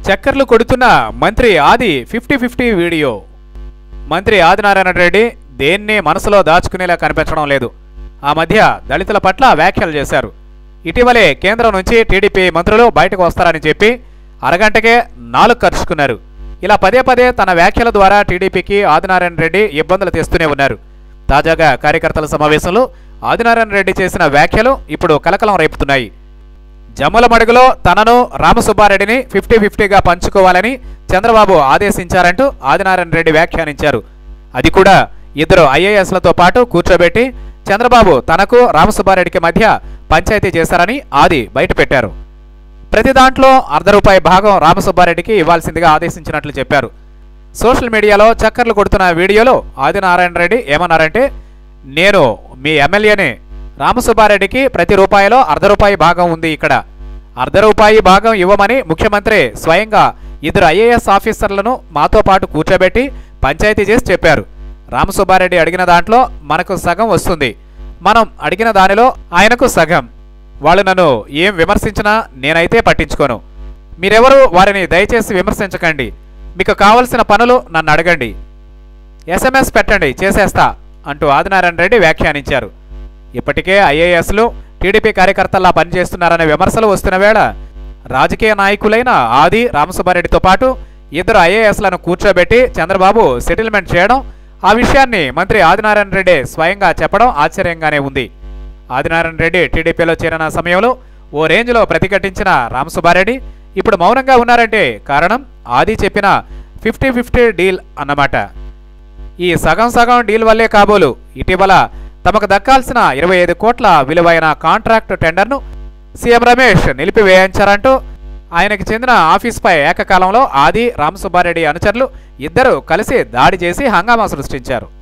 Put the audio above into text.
చక్కర్లు కొడుతున్న మంత్రి ఆది ఫిఫ్టీ ఫిఫ్టీ వీడియో మంత్రి ఆదినారాయణ రెడ్డి దేన్ని మనసులో దాచుకునేలా కనిపించడం లేదు ఆ మధ్య దళితుల పట్ల వ్యాఖ్యలు చేశారు ఇటీవలే కేంద్రం నుంచి టీడీపీ మంత్రులు బయటకు వస్తారని చెప్పి అరగంటకే నాలుగు ఖర్చుకున్నారు ఇలా పదే పదే తన వ్యాఖ్యల ద్వారా టీడీపీకి ఆదినారాయణ రెడ్డి ఇబ్బందులు తెస్తూనే ఉన్నారు తాజాగా కార్యకర్తల సమావేశంలో ఆదినారాయణ రెడ్డి చేసిన వ్యాఖ్యలు ఇప్పుడు కలకలం రేపుతున్నాయి జమ్మల మడుగులో తనను రామసుబ్బారెడ్డిని ఫిఫ్టీ ఫిఫ్టీగా పంచుకోవాలని చంద్రబాబు ఆదేశించారంటూ ఆదినారాయణ రెడ్డి వ్యాఖ్యానించారు అది కూడా ఇద్దరు ఐఏఎస్లతో పాటు కూర్చోబెట్టి చంద్రబాబు తనకు రామసుబ్బారెడ్డికి మధ్య పంచాయతీ చేశారని ఆది బయటపెట్టారు ప్రతి దాంట్లో అర్ధ రూపాయి భాగం రామసుబ్బారెడ్డికి ఇవ్వాల్సిందిగా ఆదేశించినట్లు చెప్పారు సోషల్ మీడియాలో చక్కర్లు కొడుతున్న వీడియోలో ఆదినారాయణ రెడ్డి ఏమన్నారంటే నేను మీ ఎమ్మెల్యేనే రామసుబ్బారెడ్డికి ప్రతి రూపాయిలో అర్ధ రూపాయి భాగం ఉంది ఇక్కడ అర్ధ రూపాయి భాగం ఇవ్వమని ముఖ్యమంత్రి స్వయంగా ఇద్దరు ఐఏఎస్ ఆఫీసర్లను మాతో పాటు కూర్చోబెట్టి పంచాయతీ చేసి చెప్పారు రామసుబ్బారెడ్డి అడిగిన దాంట్లో మనకు సగం వస్తుంది మనం అడిగిన దానిలో ఆయనకు సగం వాళ్ళు నన్ను ఏం విమర్శించినా నేనైతే పట్టించుకోను మీరెవరూ వారిని దయచేసి విమర్శించకండి మీకు కావలసిన పనులు నన్ను అడగండి ఎస్ఎంఎస్ పెట్టండి చేసేస్తా అంటూ ఆదినారాయణ రెడ్డి వ్యాఖ్యానించారు ఇప్పటికే ఐఏఎస్లు టీడీపీ కార్యకర్తల్లా పనిచేస్తున్నారనే విమర్శలు వస్తున్న వేళ రాజకీయ నాయకులైన ఆది రామసుబ్బారెడ్డితో పాటు ఇద్దరు ఐఏఎస్లను కూర్చోబెట్టి చంద్రబాబు సెటిల్మెంట్ చేయడం ఆ విషయాన్ని మంత్రి ఆదినారాయణ రెడ్డి స్వయంగా చెప్పడం ఆశ్చర్యంగానే ఉంది ఆదినారాయణ రెడ్డి టీడీపీలో చేరిన సమయంలో ఓ రేంజ్లో ప్రతిఘటించిన రామసుబ్బారెడ్డి ఇప్పుడు మౌనంగా ఉన్నారంటే కారణం ఆది చెప్పిన ఫిఫ్టీ ఫిఫ్టీ డీల్ అన్నమాట ఈ సగం సగం డీల్ వల్లే కాబోలు ఇటీవల తమకు దక్కాల్సిన ఇరవై ఐదు కోట్ల విలువైన కాంట్రాక్ట్ టెండర్ను సీఎం రమేష్ నిలిపివేయించారంటూ ఆయనకి చెందిన ఆఫీస్పై ఏకకాలంలో ఆది రామసుబ్బారెడ్డి అనుచరులు ఇద్దరు కలిసి దాడి చేసి హంగామా సృష్టించారు